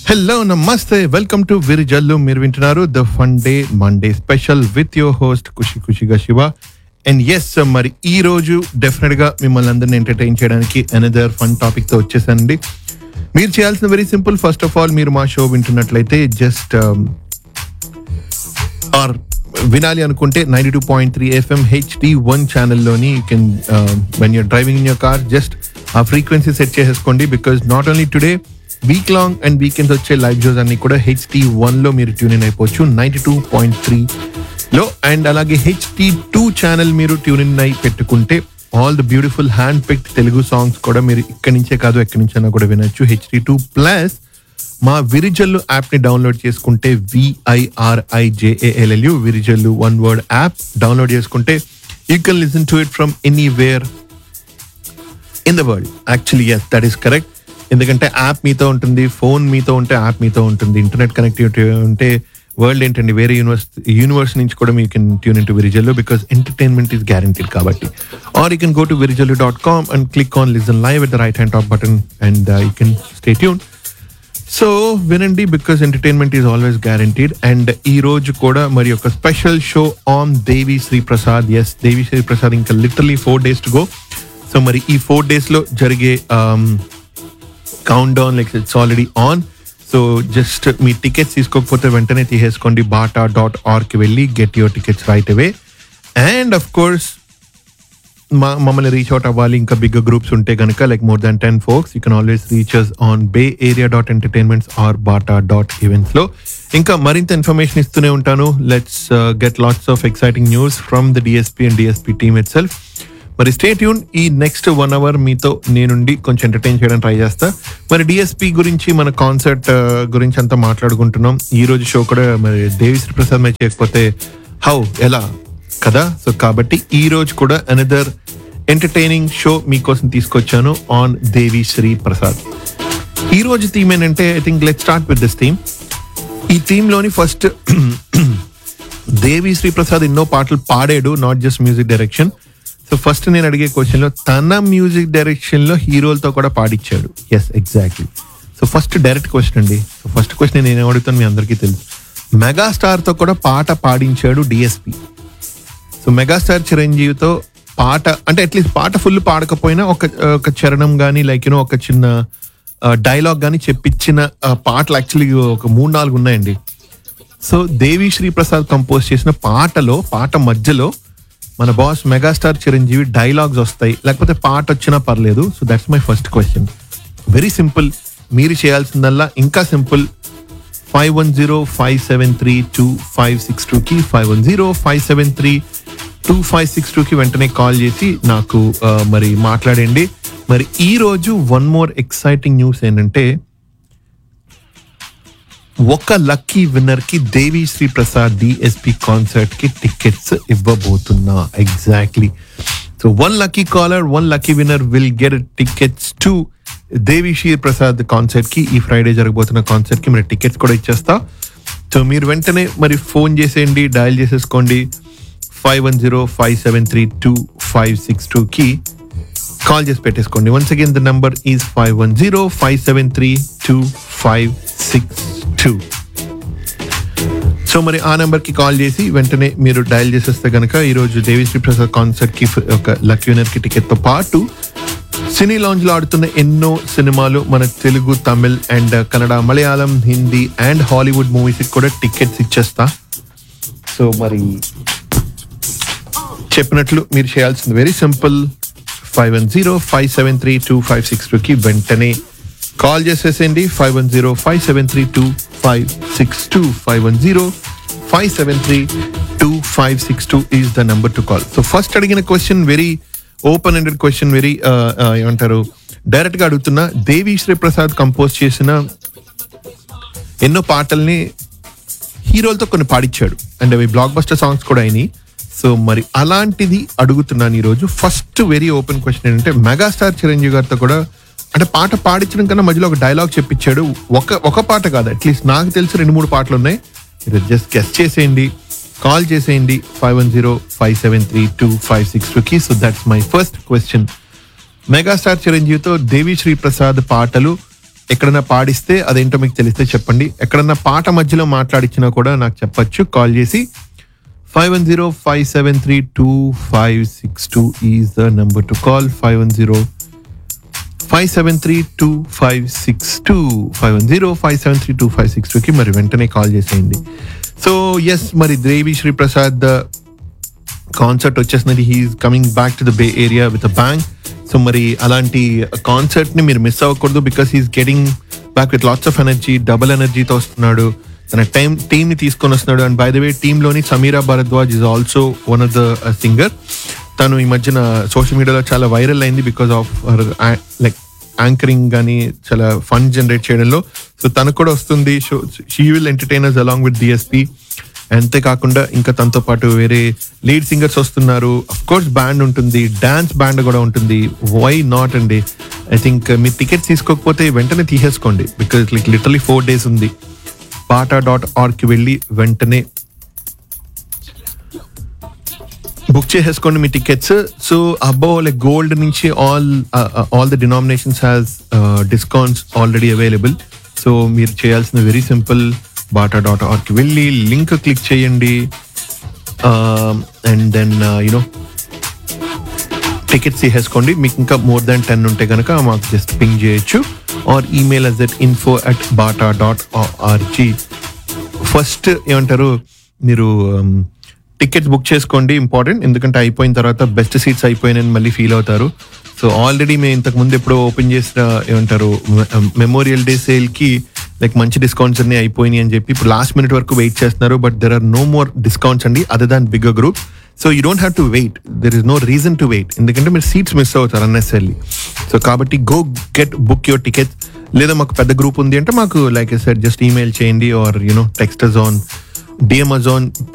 hello నమస్తే welcome to Virijallu మీరు వింటున్నారు the fun day Monday special with your host Khushi ఖుషిగా శివ అండ్ ఎస్ మరి ఈ రోజు డెఫినెట్ గా మిమ్మల్ని అందరిని ఎంటర్టైన్ చేయడానికి అనదర్ ఫన్ టాపిక్ తో వచ్చేసండి మీరు చేయాల్సిన very simple first of all మీరు మా షో వింటున్నట్లయితే జస్ట్ ఆర్ వినాలి అనుకుంటే ninety two point three FM HD one ఛానల్లోని you can when you're driving in your car just ఆ ఫ్రీక్వెన్సీ సెట్ చేసేసుకోండి because not only today week long and weekends వచ్చే live shows అన్ని కూడా HD వన్లో మీరు ట్యూన్ ఇన్ అయిపోవచ్చు ninety two point త్రీలో అండ్ అలాగే హెచ్డి టూ ఛానల్ మీరు ట్యూన్ ఇన్ అయి పెట్టుకుంటే all the beautiful hand picked Telugu songs కూడా మీరు ఇక్కడి నుంచే కాదు ఎక్కడి నుంచైనా కూడా వినొచ్చు హెచ్డి టూ ప్లస్ మా విరిజల్లు యాప్ ని డౌన్లోడ్ చేసుకుంటే విఐఆర్ఐజేఏఎల్ఎల్యు విరిజల్లు వన్ వర్డ్ యాప్ డౌన్లోడ్ చేసుకుంటే you can listen to it from anywhere in the world actually yes that is correct ఎందుకంటే యాప్ మీతో ఉంటుంది ఫోన్ మీతో ఉంటే యాప్ మీతో ఉంటుంది ఇంటర్నెట్ కనెక్టివిటీ ఉంటే వరల్డ్ ఏంటండి వేరే యూనివర్స్ యూనివర్స్ నుంచి కూడా మీ can tune in to Virijallu because entertainment is guaranteed కాబట్టి or you can go to Virijallu dot com and click on listen live at the right hand top button and you can stay tune so వినండి because entertainment is always guaranteed and ఈ రోజు కూడా మరి ఒక special show on Devi Sri Prasad yes Devi Sri Prasad ఇంకా literally four days to go so మరి ఈ four days లో జరిగే count down like it's already on so just మీ టికెట్స్ తీసుకోకపోతే వెంటనే తీసేసుకోండి బాటా డాట్ ఆర్కి వెళ్ళి get your tickets right away and of course మా మమ్మల్ని రీచ్ అవుట్ అవ్వాలి ఇంకా బిగ్ గ్రూప్స్ ఉంటే కనుక like more than ten folks you can always reach us on Bay Area dot entertainments or BATA dot events లో ఇంకా మరింత ఇన్ఫర్మేషన్ ఇస్తూనే ఉంటాను let's get lots of exciting news from the DSP and DSP team itself మరి stay tune ఈ next one hour మీతో నేనుండి కొంచెం ఎంటర్టైన్ చేయడానికి ట్రై చేస్తా మరి డిఎస్పీ గురించి మన కాన్సర్ట్ గురించి అంతా మాట్లాడుకుంటున్నాం ఈ రోజు షో కూడా మరి దేవిశ్రీ ప్రసాద్ మే చేయకపోతే హౌ ఎలా కదా సో కాబట్టి ఈ రోజు కూడా అనదర్ ఎంటర్టైనింగ్ షో మీకోసం తీసుకొచ్చాను ఆన్ దేవి శ్రీ ప్రసాద్ ఈ రోజు థీమ్ ఏంటంటే I think let start with this theme ఈ థీమ్ లోని ఫస్ట్ దేవి శ్రీ ప్రసాద్ ఎన్నో పాటలు పాడాడు not just music direction so first నేను అడిగే క్వశ్చన్ లో తన మ్యూజిక్ డైరెక్షన్ లో హీరోలతో కూడా పాడిచ్చాడు yes exactly so first direct question అండి సో ఫస్ట్ క్వశ్చన్ నేను అడుగుతాను మీ అందరికీ తెలుసు మెగాస్టార్ తో కూడా పాట పాడించాడు డిఎస్పి సో మెగాస్టార్ చిరంజీవితో పాట అంటే అట్లీస్ట్ పాట ఫుల్ పాడకపోయినా ఒక ఒక చరణం కానీ లైక్ యూనో ఒక చిన్న డైలాగ్ కానీ చెప్పించిన ఆ, పాటలు యాక్చువల్లీ ఒక మూడు నాలుగు ఉన్నాయండి సో దేవి శ్రీ ప్రసాద్ కంపోజ్ చేసిన పాటలో పాట మధ్యలో మన బాస్ మెగాస్టార్ చిరంజీవి డైలాగ్స్ వస్తాయి లేకపోతే పాట వచ్చినా పర్లేదు so that's my first question very simple మీరు చేయాల్సిందల్లా ఇంకా simple five one zero five seven three two five six టూకి five one zero five seven three two five six టూకి వెంటనే కాల్ చేసి నాకు ఆ, మరి మాట్లాడండి మరి ఈ రోజు వన్ మోర్ ఎక్సైటింగ్ న్యూస్ ఏంటంటే ఒక లక్కీ విన్నర్ కి దేవి శ్రీ ప్రసాద్ డిఎస్పి కాన్సర్ట్ కి టికెట్స్ ఇవ్వబోతున్నా exactly so one lucky caller one lucky winner will get tickets to Devi Sri Prasad concert కి ఈ ఫ్రైడే జరగబోతున్న కాన్సర్ట్ కి మరి టికెట్స్ కూడా ఇచ్చేస్తా సో మీరు వెంటనే మరి ఫోన్ చేసేయండి డయల్ చేసేసుకోండి five one zero five seven three two five six two కి కాల్ చేసి పెట్టేసుకోండి once again the number is five one zero five seven three two five six two so మరి ఆ నెంబర్ కి కాల్ చేసి వెంటనే మీరు డయల్ చేసేస్తే గనక ఈ రోజు దేవిశ్రీ ప్రసాద్ కాన్సర్ట్ కి ఒక లక్కీ వినర్ కి టికెట్ తో పాటు సినీ లాంజ్ లో ఆడుతున్న ఎన్నో సినిమాలు మన Telugu Tamil and Kannada Malayalam Hindi and Hollywood movies కూడా టికెట్స్ ఇచ్చేస్తా సో మరి చెప్పినట్లు మీరు చేయాల్సింది very simple five one zero five seven three two five six టూకి వెంటనే కాల్ చేసేసేయండి five one zero five seven three two five six two five one zero five seven three two five six two is the number to call so first అడిగిన question very open ended question very ఏమంటారు direct గా అడుగుతున్నా దేవి Sri Prasad compose చేసిన ఎన్నో పాటల్ని హీరోలతో కొన్ని పాడిచ్చాడు అండ్ అవి బ్లాక్ బస్టర్ సాంగ్స్ కూడా అయినాయి సో మరి అలాంటిది అడుగుతున్నాను ఈ రోజు ఫస్ట్ వెరీ ఓపెన్ క్వశ్చన్ ఏంటంటే మెగాస్టార్ చిరంజీవి గారితో కూడా అంటే పాట పాడించడం కన్నా మధ్యలో ఒక డైలాగ్ చెప్పించాడు ఒక ఒక పాట కాదు అట్లీస్ట్ నాకు తెలిసి రెండు మూడు పాటలు ఉన్నాయి మీరు జస్ట్ గెస్ట్ చేసేయండి కాల్ చేసేయండి five one zero five seven three two five six టూకి so that's my first question megastar చిరంజీవితో దేవి శ్రీ ప్రసాద్ పాటలు ఎక్కడన్నా పాడిస్తే అదేంటో మీకు తెలిస్తే చెప్పండి ఎక్కడన్నా పాట మధ్యలో మాట్లాడించినా కూడా నాకు చెప్పొచ్చు కాల్ చేసి five one zero five seven three two five six two is the number to call five one zero five seven three two five six two five one zero five seven three two five six టూకి మరి వెంటనే call చేసేయండి so yes మరి Devi Sri Prasad concert వచ్చేసినది he's coming back to the Bay Area with a bang so మరి అలాంటి concert ని మీరు మిస్ అవ్వకూడదు because he's getting back with lots of energy double ఎనర్జీతో వస్తున్నాడు తన టైం టీమ్ ని తీసుకొని వస్తున్నాడు and by the way team లోని Sameera Bharadwaj is also one of the singer తను ఈ మధ్యన సోషల్ మీడియాలో చాలా వైరల్ అయింది బికాస్ ఆఫ్ లైక్ యాంకరింగ్ కానీ చాలా ఫన్ జనరేట్ చేయడంలో సో తనకు కూడా వస్తుంది so she will entertainers along with DSP అంతేకాకుండా ఇంకా తనతో పాటు వేరే లీడ్ సింగర్స్ వస్తున్నారు అఫ్ కోర్స్ బ్యాండ్ ఉంటుంది డాన్స్ బ్యాండ్ కూడా ఉంటుంది వై నాట్ అండి ఐ థింక్ మీరు టికెట్స్ తీసుకోకపోతే వెంటనే తీసేసుకోండి because like literally four days ఉంది బాటా డాట్ ఆర్కి వెళ్ళి వెంటనే బుక్ చేసేసుకోండి మీ టికెట్స్ సో అబ్బో లైక్ గోల్డ్ నుంచి all all the denominations has discounts already available so మీరు చేయాల్సిన వెరీ సింపుల్ బాటా డాట్ ఆర్కి వెళ్ళి లింక్ క్లిక్ చేయండి అండ్ దెన్ యునో టికెట్స్ తీసేసుకోండి మీకు ఇంకా మోర్ దాన్ టెన్ ఉంటే కనుక మాకు జస్ట్ పింగ్ చేయొచ్చు or email us that info at BATA dot org first ఏమంటారు మీరు టికెట్స్ బుక్ చేసుకోండి ఇంపార్టెంట్ ఎందుకంటే అయిపోయిన తర్వాత బెస్ట్ సీట్స్ అయిపోయినాయని మళ్ళీ ఫీల్ అవుతారు సో ఆల్రెడీ మేము ఇంతకు ముందు ఎప్పుడో ఓపెన్ చేసిన ఏమంటారు మెమోరియల్ డే సేల్ కి లైక్ మంచి డిస్కౌంట్స్ అన్ని అయిపోయినాయి అని చెప్పి ఇప్పుడు లాస్ట్ మినిట్ వరకు వెయిట్ చేస్తున్నారు but there are no more discounts అండి other than bigger group so you don't have to wait there is no reason to wait ఎందుకంటే మీరు సీట్స్ మిస్ అవుతారు అన్నెసరీ సో కాబట్టి go get book your tickets లేదా మాకు పెద్ద గ్రూప్ ఉంది అంటే మాకు లైక్ సార్ జస్ట్ ఈమెయిల్ చేయండి ఆర్ యునో టెక్స్టర్స్ ఆన్ డిఎమజాన్